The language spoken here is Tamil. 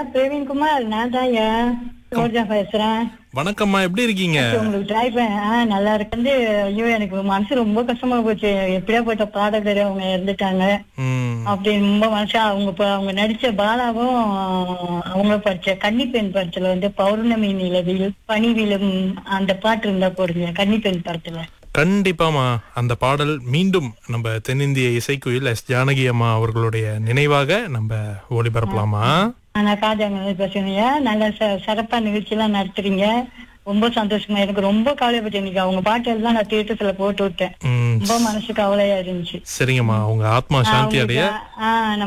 பிரவீன்குமார் நான் தான் ஐயா ரோஜா பேசுறேன் வணக்கம்மா எப்படி இருக்கீங்க உங்களுக்கு ட்ரை பண்ண நல்லா இருக்கு வந்து ஐயோ எனக்கு மனசு ரொம்ப கஷ்டமா போச்சு எப்படியா போயிட்ட பாடகர் அவங்க இறந்துட்டாங்க ம் அப்படி ரொம்ப மனசா அவங்க இப்ப அவங்க நடிச்ச பாலாவும் அவங்க படிச்ச கன்னிப்பெண் படத்துல வந்து பௌர்ணமி நிலவில் பனிவிலும் அந்த பாட்டு இருந்தா போடுங்க கன்னிப்பெண் படத்துல கண்டிப்பாமா அந்த பாடல் மீண்டும் நம்ம தென்னிந்திய இசைக்குயில் எஸ் ஜானகி அம்மா அவர்களுடைய நினைவாக நம்ம ஒளிபரப்பலாமா ஆனா காஜாங்க பேசுறீங்க நல்ல ச- சிறப்பா நிகழ்ச்சி எல்லாம் நடத்துறீங்க ரொம்ப சந்தோஷமா எனக்கு ரொம்ப கவலைப்பட்டேன் இன்னைக்கு அவங்க பாட்டு எல்லாம் நான் தியேட்டர்ல போட்டு விட்டேன் ம் ரொம்ப மனசு கவலையா இருந்துச்சு சரிங்கம்மா உங்க ஆத்மா சாந்தி அடைய அவங்களுக்கு, ஆஹ்